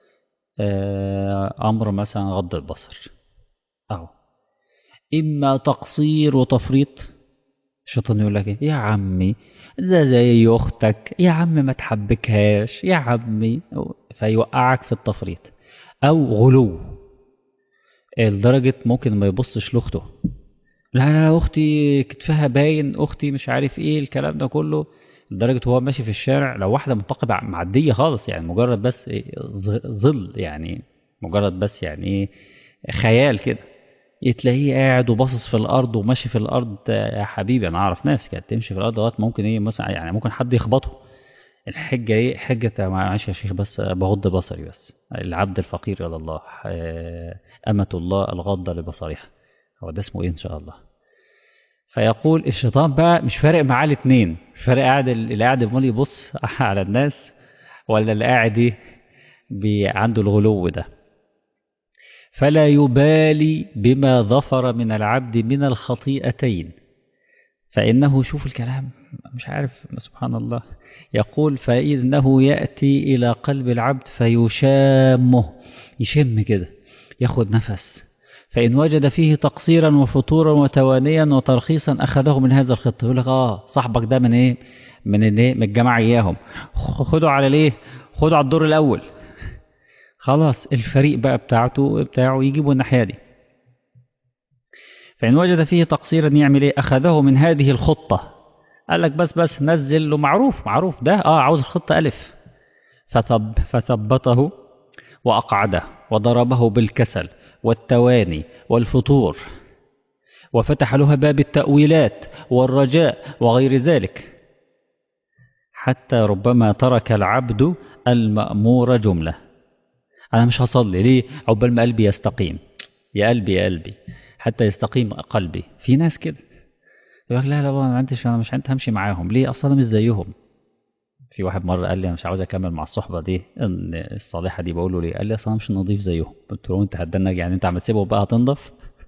S1: أمر مثلا غض البصر أهو إما تقصير وتفريط الشيطان يقول لك يا عمي ده زي أختك يا عم ما تحبكهاش يا عمي فيوقعك في التفريط أو غلو لدرجة ممكن ما يبصش لأخته لا لا أختي كتفها باين أختي مش عارف إيه الكلام ده كله لدرجة هو ماشي في الشارع لو واحدة منتقبة معدية خالص يعني مجرد بس ظل يعني مجرد بس يعني ايه خيال كده تلاقيه قاعد وباصص في الارض وماشي في الارض يا حبيبي انا اعرف ناس كانت تمشي في الارض لغايه ممكن ايه مثلا يعني ممكن حد يخبطه الحجه ايه حجه معلش يا شيخ بس بغض بصري بس العبد الفقير الى الله امه الله الغاضه لبصرها هو ده اسمه ايه ان شاء الله فيقول الشيطان بقى مش فارق معاه الاثنين مش فارق قاعد اللي قاعد عمال يبص على الناس ولا اللي قاعد ايه عنده الغلو ده فلا يبالي بما ظفر من العبد من الخطيئتين فإنه شوف الكلام مش عارف سبحان الله يقول فإنه يأتي إلى قلب العبد فيشامه يشم كده ياخد نفس فإن وجد فيه تقصيرا وفتورا وتوانيا وترخيصا أخذه من هذا الخط يقول لك آه صاحبك ده من إيه من إيه من الجماعة إياهم خدوا على ليه خدوا على الدور الأول خلاص الفريق بقى بتاعته بتاعه يجيبوا الناحية دي فإن وجد فيه تقصيرا يعمل إيه أخذه من هذه الخطة قال لك بس بس نزل له معروف معروف ده آه عاوز الخطة ألف فثب فثبته وأقعده وضربه بالكسل والتواني والفطور وفتح لها باب التأويلات والرجاء وغير ذلك حتى ربما ترك العبد المأمور جملة أنا مش هصلي ليه عقبال ما قلبي يستقيم يا قلبي يا قلبي حتى يستقيم قلبي في ناس كده يقول لا لا ما عندش أنا مش همشي معاهم ليه أصلا مش زيهم في واحد مرة قال لي أنا مش عاوز أكمل مع الصحبة دي إن الصالحة دي بقول له ليه؟ قال لي أصل أنا مش نظيف زيهم قلت له أنت هتدنك يعني أنت عم تسيبهم بقى هتنضف؟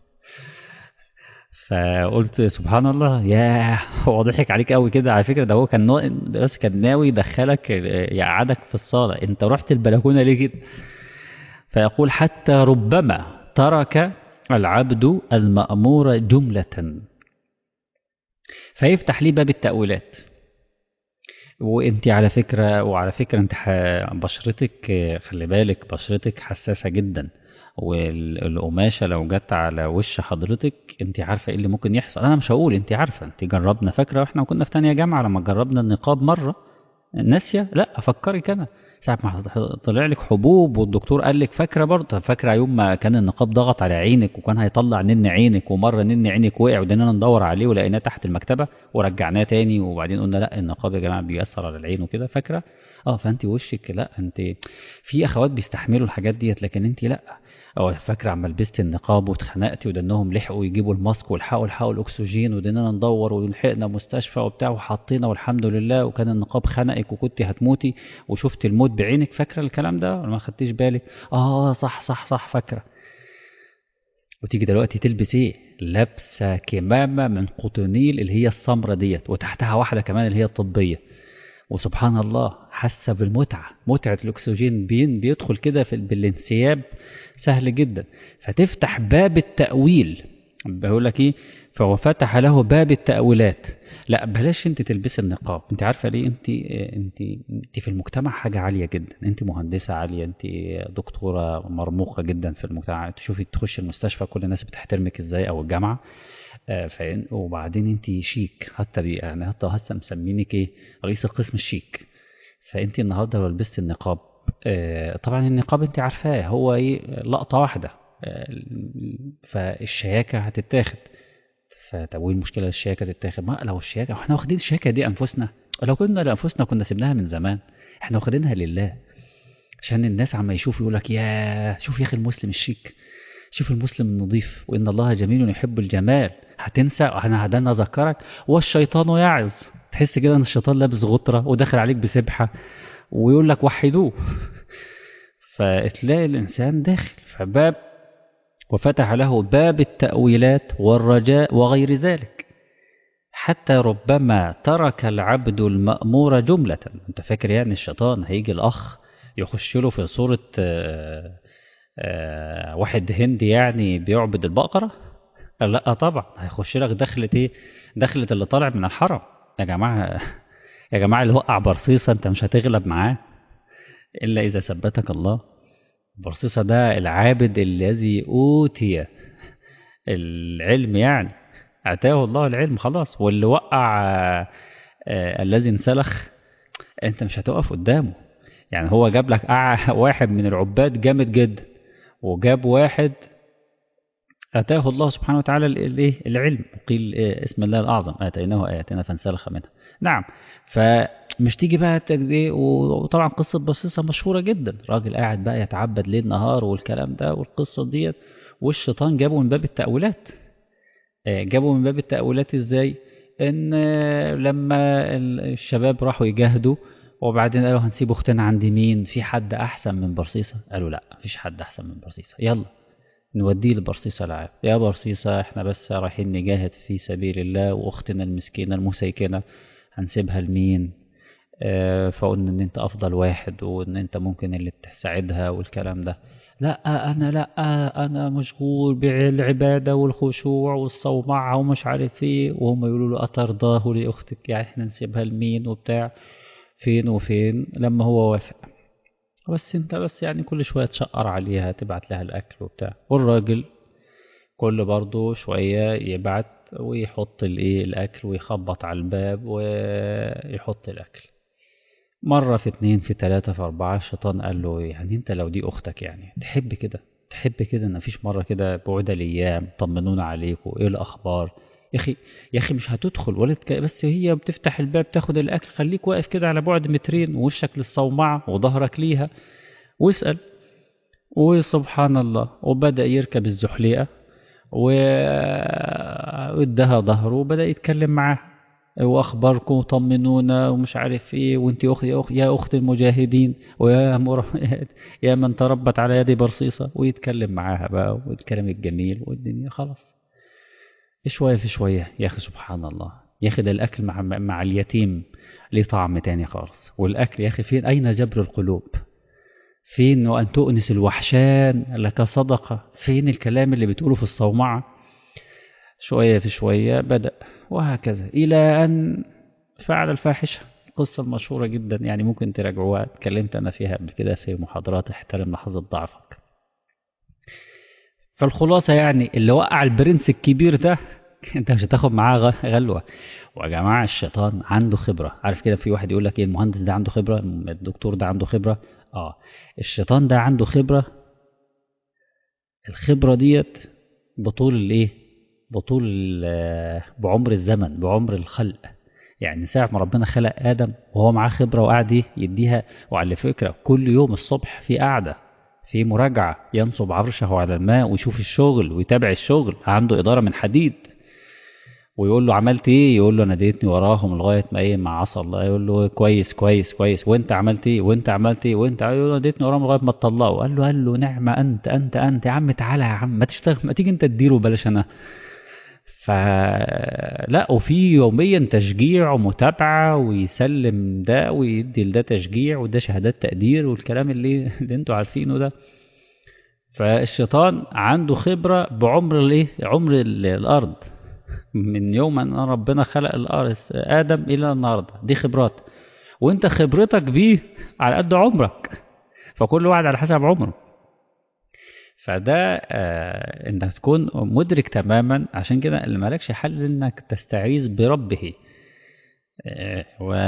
S1: فقلت سبحان الله ياه هو ضحك عليك قوي كده على فكرة ده هو كان ناوي بس كان ناوي يدخلك يقعدك في الصالة أنت رحت البلكونة ليه كده؟ فيقول حتى ربما ترك العبد المأمور جملة فيفتح لي باب التأويلات وانت على فكرة وعلى فكرة انت بشرتك خلي بالك بشرتك حساسة جدا والقماشة لو جت على وش حضرتك انت عارفة ايه اللي ممكن يحصل انا مش هقول انت عارفة انت جربنا فاكرة واحنا كنا في تانية جامعة لما جربنا النقاب مرة ناسية لا افكرك انا ساعة ما طلع لك حبوب والدكتور قال لك فاكرة برضه فاكرة يوم ما كان النقاب ضغط على عينك وكان هيطلع نن عينك ومرة نن عينك وقع ودينا ندور عليه ولقيناه تحت المكتبة ورجعناه تاني وبعدين قلنا لا النقاب يا جماعة بيأثر على العين وكده فاكرة اه فانت وشك لا انت في اخوات بيستحملوا الحاجات ديت لكن انت لا او فاكره عما لبست النقاب واتخنقتي ودنهم لحقوا يجيبوا الماسك والحقوا الحقوا الاكسجين ودينا ندور ولحقنا مستشفى وبتاع وحطينا والحمد لله وكان النقاب خنقك وكنت هتموتي وشفت الموت بعينك فاكره الكلام ده ولا ما خدتيش بالك اه صح صح صح فاكره وتيجي دلوقتي تلبس ايه لابسه كمامه من قطنيل اللي هي السمره ديت وتحتها واحده كمان اللي هي الطبيه وسبحان الله حاسه بالمتعه متعه الاكسجين بين بيدخل كده في بالانسياب سهل جدا فتفتح باب التاويل بقول لك ايه فهو فتح له باب التاويلات لا بلاش انت تلبسي النقاب انت عارفه ليه انت انت انت في المجتمع حاجه عاليه جدا انت مهندسه عاليه انت دكتوره مرموقه جدا في المجتمع تشوفي تخش المستشفى كل الناس بتحترمك ازاي او الجامعه فإن وبعدين انت شيك حتى بي يعني حتى حتى مسمينك ايه رئيس القسم الشيك فانت النهارده لو لبست النقاب طبعا النقاب انت عارفاه هو ايه لقطه واحده فالشياكه هتتاخد فطب وايه المشكله الشياكه تتاخد ما لو الشياكه احنا واخدين الشياكه دي انفسنا لو كنا لانفسنا كنا سيبناها من زمان احنا واخدينها لله عشان الناس عما يشوف يقول لك يا شوف يا اخي المسلم الشيك شوف المسلم النظيف وان الله جميل يحب الجمال هتنسى انا هدانا اذكرك والشيطان يعظ تحس كده ان الشيطان لابس غطره وداخل عليك بسبحه ويقول لك وحدوه فتلاقي الانسان داخل فباب وفتح له باب التاويلات والرجاء وغير ذلك حتى ربما ترك العبد المامور جمله انت فاكر يعني الشيطان هيجي الاخ يخش له في صوره آآ آآ واحد هندي يعني بيعبد البقره لا طبعا هيخش لك دخلة ايه دخلة اللي طالع من الحرم يا جماعة يا جماعة اللي وقع برصيصة انت مش هتغلب معاه الا اذا ثبتك الله برصيصة ده العابد الذي اوتي العلم يعني اتاه الله العلم خلاص واللي وقع آآ آآ الذي انسلخ انت مش هتقف قدامه يعني هو جاب لك واحد من العباد جامد جدا وجاب واحد آتاه الله سبحانه وتعالى الايه العلم قيل اسم الله الأعظم آتيناه آياتنا فانسلخ منها نعم فمش تيجي بقى ايه وطبعا قصة بصيصة مشهورة جدا راجل قاعد بقى يتعبد ليل نهار والكلام ده والقصة ديت والشيطان جابه من باب التأويلات جابه من باب التأويلات ازاي ان لما الشباب راحوا يجاهدوا وبعدين قالوا هنسيب اختنا عند مين في حد احسن من برصيصة قالوا لا مفيش حد احسن من برصيصة يلا نوديه لبرصيصة العاب يا برصيصة احنا بس رايحين نجاهد في سبيل الله واختنا المسكينة المسيكنة هنسيبها لمين اه فقلنا ان انت افضل واحد وان انت ممكن اللي تساعدها والكلام ده لا انا لا انا مشغول بالعبادة والخشوع والصومعة ومش عارف ايه وهم يقولوا له اترضاه لاختك يعني احنا نسيبها لمين وبتاع فين وفين لما هو وافق بس انت بس يعني كل شوية تشقر عليها تبعت لها الأكل وبتاع والراجل كل برضه شوية يبعت ويحط الايه الأكل ويخبط على الباب ويحط الأكل مرة في اتنين في تلاتة في أربعة الشيطان قال له يعني انت لو دي أختك يعني تحب كده تحب كده ان مفيش مرة كده بعد الأيام طمنونا عليكم ايه الأخبار يا اخي يا اخي مش هتدخل ولا تك... بس هي بتفتح الباب تاخد الاكل خليك واقف كده على بعد مترين ووشك للصومعه وظهرك ليها واسال وسبحان الله وبدا يركب الزحليقه وادها ظهره وبدا يتكلم معاها واخباركم طمنونا ومش عارف ايه وانت اخت يا اخت يا اخت المجاهدين ويا مر... يا من تربت على يد برصيصه ويتكلم معاها بقى والكلام الجميل والدنيا خلاص شويه في شويه يا اخي سبحان الله يا اخي ده الاكل مع مع اليتيم ليه طعم تاني خالص والاكل يا اخي فين اين جبر القلوب فين وان تؤنس الوحشان لك صدقه فين الكلام اللي بتقوله في الصومعه شويه في شويه بدا وهكذا إلى أن فعل الفاحشة القصة المشهورة جدا يعني ممكن تراجعوها اتكلمت أنا فيها قبل كده في محاضرات احترم لحظة ضعفك فالخلاصة يعني اللي وقع البرنس الكبير ده انت مش هتاخد معاه غلوة ويا جماعة الشيطان عنده خبرة عارف كده في واحد يقول لك ايه المهندس ده عنده خبرة الدكتور ده عنده خبرة اه الشيطان ده عنده خبرة الخبرة ديت بطول الايه بطول بعمر الزمن بعمر الخلق يعني ساعة ما ربنا خلق آدم وهو معاه خبرة وقعد يديها وعلى فكرة كل يوم الصبح في قعدة في مراجعة ينصب عرشه على الماء ويشوف الشغل ويتابع الشغل عنده إدارة من حديد ويقول له عملت ايه يقول له انا ديتني وراهم لغايه ما ايه ما عصى الله يقول له كويس كويس كويس وانت عملت ايه وانت عملت ايه وانت يقول له ديتني وراهم لغايه ما تطلقوا قال له قال له نعمه انت انت انت يا عم تعالى يا عم ما تشتغل ما تيجي انت تديره بلاش انا فلا وفي يوميا تشجيع ومتابعة ويسلم ده ويدي لده تشجيع وده شهادات تقدير والكلام اللي, اللي انتوا عارفينه ده فالشيطان عنده خبرة بعمر الايه عمر الأرض من يوم أن ربنا خلق الأرض آدم إلى النهاردة دي خبرات وانت خبرتك بيه على قد عمرك فكل واحد على حسب عمره فده آه انك تكون مدرك تماما عشان كده اللي مالكش حل انك تستعيذ بربه آه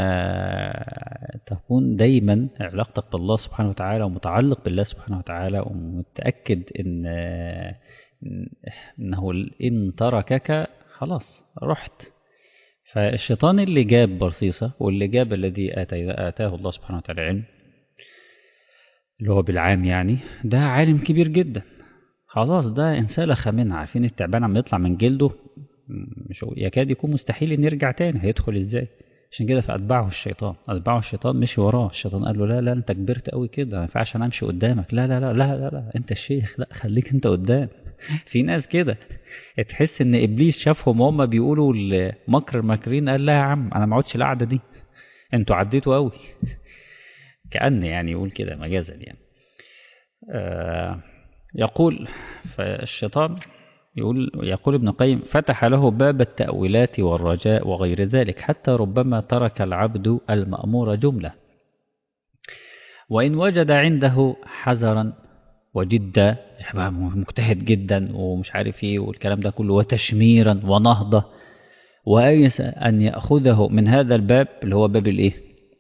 S1: وتكون دايما علاقتك بالله سبحانه وتعالى ومتعلق بالله سبحانه وتعالى ومتأكد ان آه انه ان تركك خلاص رحت فالشيطان اللي جاب برصيصة واللي جاب الذي آتاه الله سبحانه وتعالى علم اللي هو بالعام يعني ده عالم كبير جدا خلاص ده انسلخ منها عارفين التعبان عم يطلع من جلده مش يكاد يكون مستحيل ان يرجع تاني هيدخل ازاي عشان كده فاتبعه الشيطان اتبعه الشيطان مشي وراه الشيطان قال له لا لا انت كبرت قوي كده ما ينفعش انا امشي قدامك لا لا لا لا لا, لا. انت الشيخ لا خليك انت قدام في ناس كده تحس ان ابليس شافهم وهم بيقولوا المكر الماكرين قال لا يا عم انا ما اقعدش القعده دي انتوا عديتوا قوي كأن يعني يقول كده مجازا يعني آه يقول فالشيطان يقول يقول ابن القيم فتح له باب التأويلات والرجاء وغير ذلك حتى ربما ترك العبد المأمور جملة وإن وجد عنده حذرا وجدا مجتهد جدا ومش عارف ايه والكلام ده كله وتشميرا ونهضة وأيس أن يأخذه من هذا الباب اللي هو باب الايه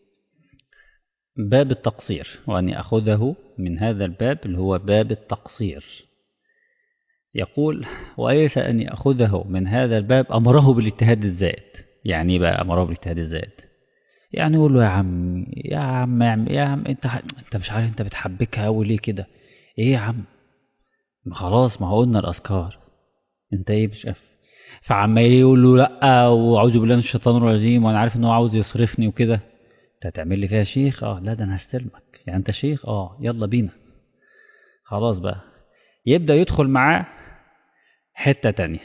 S1: باب التقصير وأن يأخذه من هذا الباب اللي هو باب التقصير يقول وأيس أن يأخذه من هذا الباب أمره بالاجتهاد الزائد يعني بقى أمره بالاجتهاد الزائد يعني يقول له يا عم يا عم يا عم, يا عم انت انت مش عارف انت بتحبكها قوي ليه كده ايه يا عم ما خلاص ما هو قلنا الاذكار انت ايه مش عارف فعمال يقول له لا واعوذ بالله من الشيطان الرجيم وانا عارف ان هو عاوز يصرفني وكده انت هتعمل لي فيها شيخ اه لا ده انا هستلمك يعني انت شيخ اه يلا بينا خلاص بقى يبدا يدخل معاه حته تانية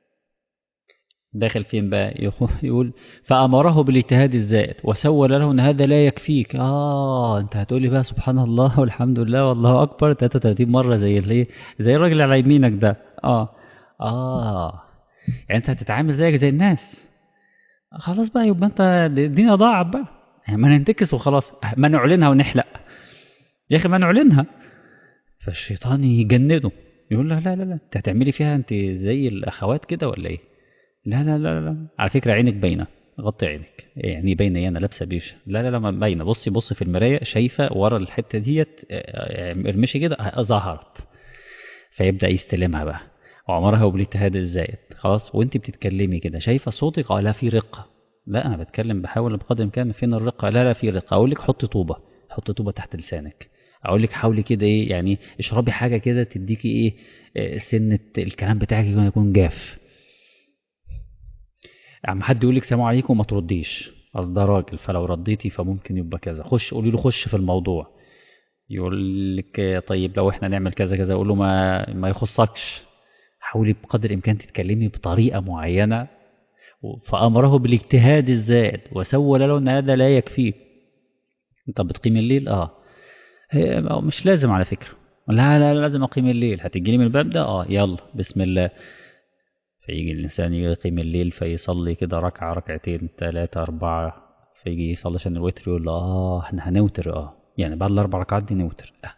S1: داخل فين بقى يقول فأمره بالاجتهاد الزائد وسول له أن هذا لا يكفيك آه أنت هتقولي بقى سبحان الله والحمد لله والله أكبر 33 مرة زي اللي زي الراجل على يمينك ده آه آه يعني أنت هتتعامل زيك زي الناس خلاص بقى يبقى أنت الدنيا ضاعت بقى يعني ما ننتكس وخلاص ما نعلنها ونحلق يا أخي ما نعلنها فالشيطان يجنده يقول له لا لا لا انت هتعملي فيها انت زي الاخوات كده ولا ايه لا لا لا لا على فكره عينك باينه غطي عينك يعني باينه انا لابسه بيشه لا لا لا ما باينه بصي بصي في المرايه شايفه ورا الحته ديت ارمشي كده ظهرت فيبدا يستلمها بقى وامرها بالاجتهاد الزائد خلاص وانت بتتكلمي كده شايفه صوتك اه لا في رقه لا انا بتكلم بحاول بقدر الامكان فين الرقه لا لا في رقه اقول لك حطي طوبه حطي طوبه تحت لسانك اقول لك حاولي كده ايه يعني اشربي حاجه كده تديكي ايه سنه الكلام بتاعك يكون جاف عم حد يقول لك سلام عليكم ما ترديش اصل ده راجل فلو رديتي فممكن يبقى كذا خش قولي له خش في الموضوع يقول لك طيب لو احنا نعمل كذا كذا اقول له ما ما يخصكش حاولي بقدر الامكان تتكلمي بطريقه معينه فامره بالاجتهاد الزائد وسول له ان هذا لا يكفيه انت بتقيم الليل اه هي مش لازم على فكره لا لا لازم اقيم الليل هتجيلي من الباب ده اه يلا بسم الله فيجي الانسان يقيم الليل فيصلي كده ركعه ركعتين ثلاثه اربعه فيجي يصلي عشان الوتر يقول له اه احنا هنوتر اه يعني بعد الاربع ركعات دي نوتر آه.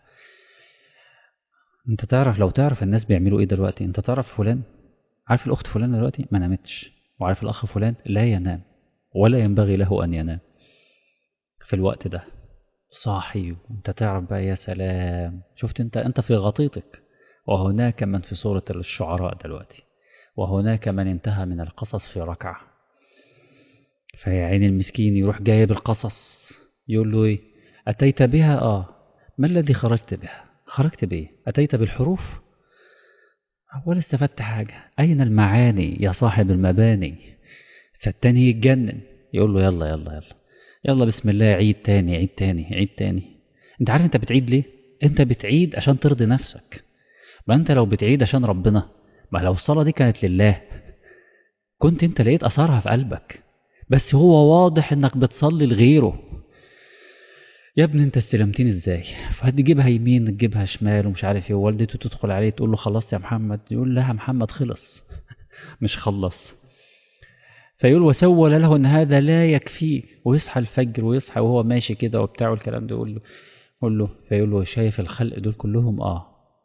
S1: انت تعرف لو تعرف الناس بيعملوا ايه دلوقتي انت تعرف فلان عارف الاخت فلان دلوقتي ما نامتش وعارف الاخ فلان لا ينام ولا ينبغي له ان ينام في الوقت ده صاحي وانت تعرف بقى يا سلام شفت انت انت في غطيتك وهناك من في صورة الشعراء دلوقتي وهناك من انتهى من القصص في ركعة فيا عين المسكين يروح جايب القصص يقول له ايه أتيت بها آه ما الذي خرجت بها خرجت بإيه أتيت بالحروف ولا استفدت حاجة أين المعاني يا صاحب المباني فالتاني يتجنن يقول له يلا يلا يلا يلا بسم الله عيد تاني عيد تاني عيد تاني انت عارف انت بتعيد ليه انت بتعيد عشان ترضي نفسك ما انت لو بتعيد عشان ربنا ما لو الصلاة دي كانت لله كنت انت لقيت اثرها في قلبك بس هو واضح انك بتصلي لغيره يا ابني انت استلمتني ازاي فهتجيبها يمين تجيبها شمال ومش عارف ايه ووالدته تدخل عليه تقول له خلصت يا محمد يقول لها محمد خلص مش خلص فيقول وسول له ان هذا لا يكفيك ويصحى الفجر ويصحى وهو ماشي كده وبتاع والكلام ده يقول له يقول له فيقول له شايف الخلق دول كلهم اه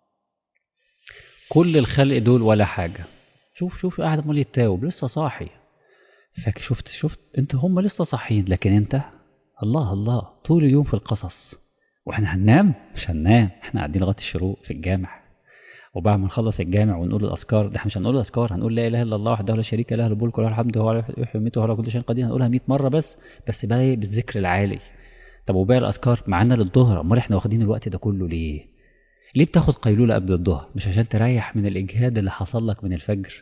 S1: كل الخلق دول ولا حاجه شوف شوف قاعد عمال يتاوب لسه صاحي فشفت شفت انت هم لسه صاحيين لكن انت الله الله طول اليوم في القصص واحنا هننام مش هننام احنا قاعدين لغايه الشروق في الجامع وبعد ما نخلص الجامع ونقول الاذكار ده احنا مش هنقول الاذكار هنقول لا اله الا الله وحده لا شريك له له الملك وله الحمد وهو يحيي ويميت وهو على كل شيء قدير هنقولها 100 مره بس بس بقى ايه بالذكر العالي طب وباقي الاذكار معانا للظهر امال احنا واخدين الوقت ده كله ليه ليه بتاخد قيلوله قبل الظهر مش عشان تريح من الاجهاد اللي حصل لك من الفجر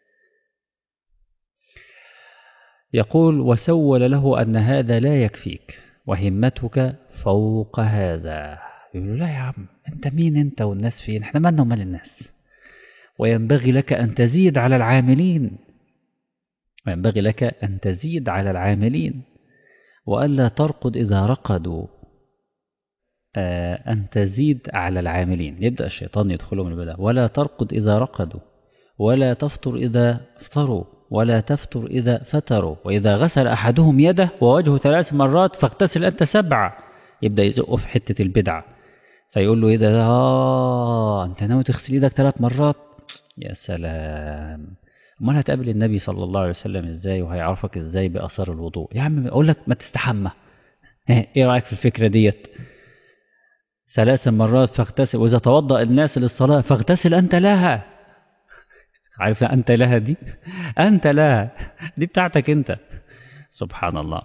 S1: يقول وسول له ان هذا لا يكفيك وهمتك فوق هذا يقول له لا يا عم انت مين انت والناس فين احنا مالنا ومال الناس وينبغي لك ان تزيد على العاملين وينبغي لك ان تزيد على العاملين والا ترقد اذا رقدوا آه ان تزيد على العاملين يبدا الشيطان يدخلهم من البدايه ولا ترقد اذا رقدوا ولا تفطر اذا افطروا ولا تفتر إذا فتروا وإذا غسل أحدهم يده ووجهه ثلاث مرات فاغتسل أنت سبعة يبدأ يزقه في حتة البدعة فيقول له إيه ده آه أنت ناوي تغسل إيدك ثلاث مرات يا سلام أمال هتقابل النبي صلى الله عليه وسلم إزاي وهيعرفك إزاي بأثار الوضوء يا عم أقول لك ما تستحمى إيه رأيك في الفكرة ديت ثلاث مرات فاغتسل وإذا توضأ الناس للصلاة فاغتسل أنت لها عارف أنت لها دي أنت لها دي بتاعتك أنت سبحان الله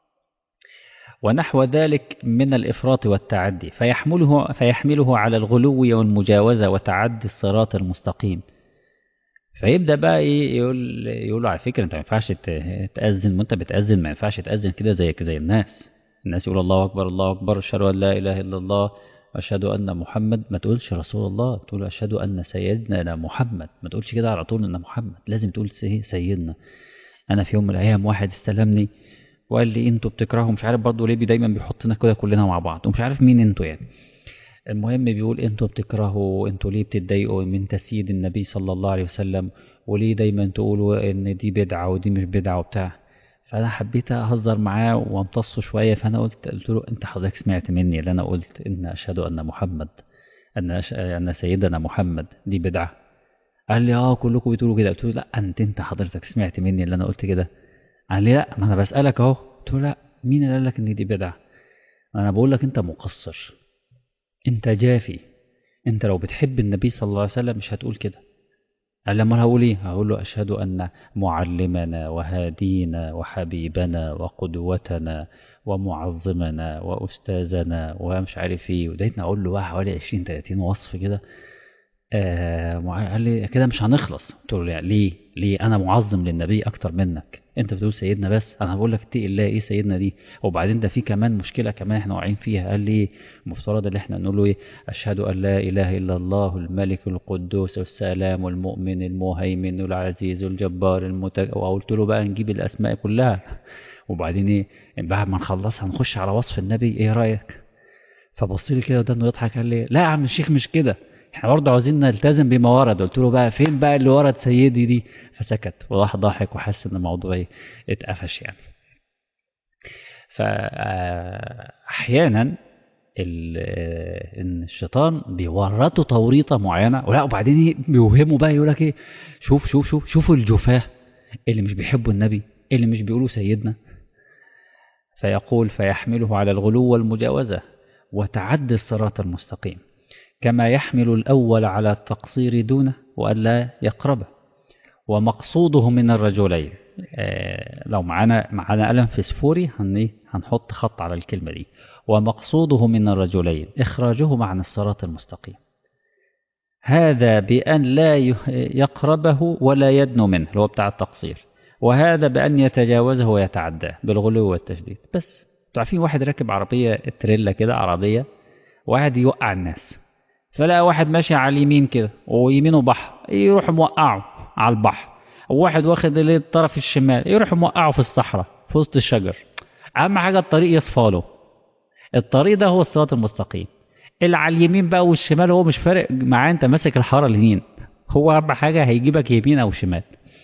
S1: ونحو ذلك من الإفراط والتعدي فيحمله, فيحمله على الغلو والمجاوزة وتعدي الصراط المستقيم فيبدأ بقى إيه يقول يقول على فكرة أنت ما ينفعش تأذن ما أنت بتأذن ما ينفعش تأذن كده زي زي الناس الناس يقول الله أكبر الله أكبر أشهد أن لا إله إلا الله أشهد أن محمد ما تقولش رسول الله تقول أشهد أن سيدنا محمد ما تقولش كده على طول أن محمد لازم تقول سيدنا أنا في يوم من الأيام واحد استلمني وقال لي انتوا بتكرهوا مش عارف برضه ليه دايما بيحطنا كده كلنا مع بعض ومش عارف مين انتوا يعني المهم بيقول انتوا بتكرهوا انتوا ليه بتتضايقوا من تسييد النبي صلى الله عليه وسلم وليه دايما تقولوا ان دي بدعه ودي مش بدعه وبتاع فانا حبيت اهزر معاه وامتصه شويه فانا قلت قلت له انت حضرتك سمعت مني اللي انا قلت ان اشهد ان محمد ان أش... ان سيدنا محمد دي بدعه قال لي اه كلكم بتقولوا كده قلت له لا انت انت حضرتك سمعت مني اللي انا قلت كده قال لي لا ما انا بسالك اهو قلت له لا مين اللي قال لك ان دي بدعه انا بقول لك انت مقصر انت جافي انت لو بتحب النبي صلى الله عليه وسلم مش هتقول كده قال لما هقول ايه هقول له اشهد ان معلمنا وهادينا وحبيبنا وقدوتنا ومعظمنا واستاذنا ومش عارف ايه ودايتنا اقول له بقى حوالي 20 30 وصف كده آه مع- قال لي كده مش هنخلص قلت له لا، ليه ليه انا معظم للنبي اكتر منك انت بتقول سيدنا بس انا بقول لك اتقي الله ايه سيدنا دي وبعدين ده في كمان مشكله كمان احنا واقعين فيها قال لي المفترض اللي احنا نقول له ايه اشهد ان لا اله الا الله الملك القدوس السلام المؤمن المهيمن العزيز الجبار المتج... وقلت له بقى نجيب الاسماء كلها وبعدين ايه بعد ما نخلصها هنخش على وصف النبي ايه رايك فبص لي كده ودانه يضحك قال لي لا يا عم الشيخ مش كده احنا برضه عاوزين نلتزم بما ورد قلت له بقى فين بقى اللي ورد سيدي دي فسكت وراح ضاحك وحس ان الموضوع ايه اتقفش يعني فاحيانا ان الشيطان بيورطه توريطه معينه ولا وبعدين إيه بيوهمه بقى يقول لك ايه شوف شوف شوف شوفوا الجفاه اللي مش بيحبوا النبي اللي مش بيقولوا سيدنا فيقول فيحمله على الغلو والمجاوزه وتعدي الصراط المستقيم كما يحمل الأول على التقصير دونه وألا يقربه ومقصوده من الرجلين آه لو معانا معانا قلم فسفوري هن هنحط خط على الكلمة دي ومقصوده من الرجلين إخراجه عن الصراط المستقيم هذا بأن لا يقربه ولا يدنو منه اللي هو بتاع التقصير وهذا بأن يتجاوزه ويتعداه بالغلو والتشديد بس عارفين واحد راكب عربية تريلا كده عربية واحد يوقع الناس فلقى واحد ماشي على اليمين كده ويمينه بحر يروح موقعه على البحر وواحد واخد الطرف الشمال يروح موقعه في الصحراء في وسط الشجر اهم حاجه الطريق يصفاله الطريق ده هو الصراط المستقيم اللي على اليمين بقى والشمال هو مش فارق معاه انت ماسك الحاره اليمين هو اهم حاجه هيجيبك يمين او شمال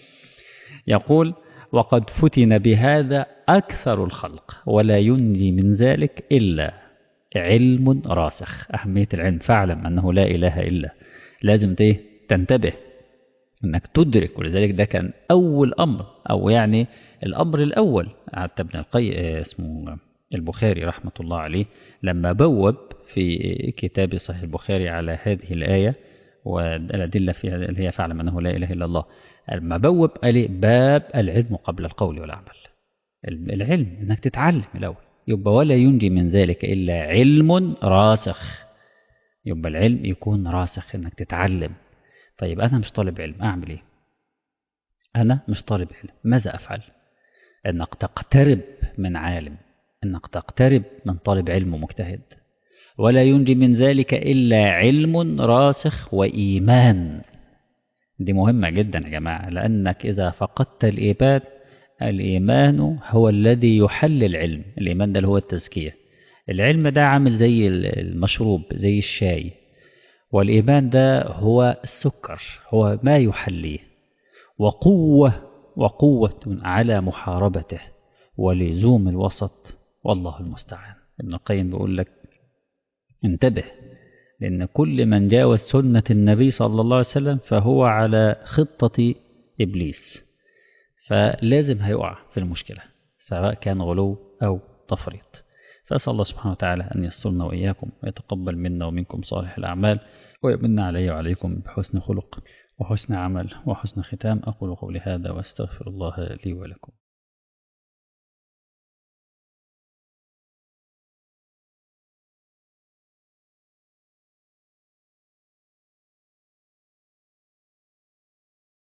S1: يقول وقد فتن بهذا اكثر الخلق ولا ينجي من ذلك الا علم راسخ أهمية العلم فاعلم أنه لا إله إلا لازم تنتبه أنك تدرك ولذلك ده كان أول أمر أو يعني الأمر الأول حتى ابن القي اسمه البخاري رحمة الله عليه لما بوب في كتاب صحيح البخاري على هذه الآية والأدلة فيها اللي هي فاعلم أنه لا إله إلا الله لما بوب قال باب العلم قبل القول والعمل العلم أنك تتعلم الأول يبقى ولا ينجي من ذلك إلا علم راسخ يبقى العلم يكون راسخ إنك تتعلم طيب أنا مش طالب علم أعمل إيه أنا مش طالب علم ماذا أفعل إنك تقترب من عالم إنك تقترب من طالب علم ومجتهد ولا ينجي من ذلك إلا علم راسخ وإيمان دي مهمة جدا يا جماعة لأنك إذا فقدت الإيمان الإيمان هو الذي يحل العلم الإيمان ده اللي هو التزكية العلم ده عامل زي المشروب زي الشاي والإيمان ده هو السكر هو ما يحليه وقوة وقوة على محاربته ولزوم الوسط والله المستعان ابن القيم بيقول لك انتبه لأن كل من جاوز سنة النبي صلى الله عليه وسلم فهو على خطة إبليس فلازم هيقع في المشكلة سواء كان غلو أو تفريط فأسأل الله سبحانه وتعالى أن يسترنا وإياكم ويتقبل منا ومنكم صالح الأعمال ويمن علي وعليكم بحسن خلق وحسن عمل وحسن ختام أقول قولي هذا وأستغفر الله لي ولكم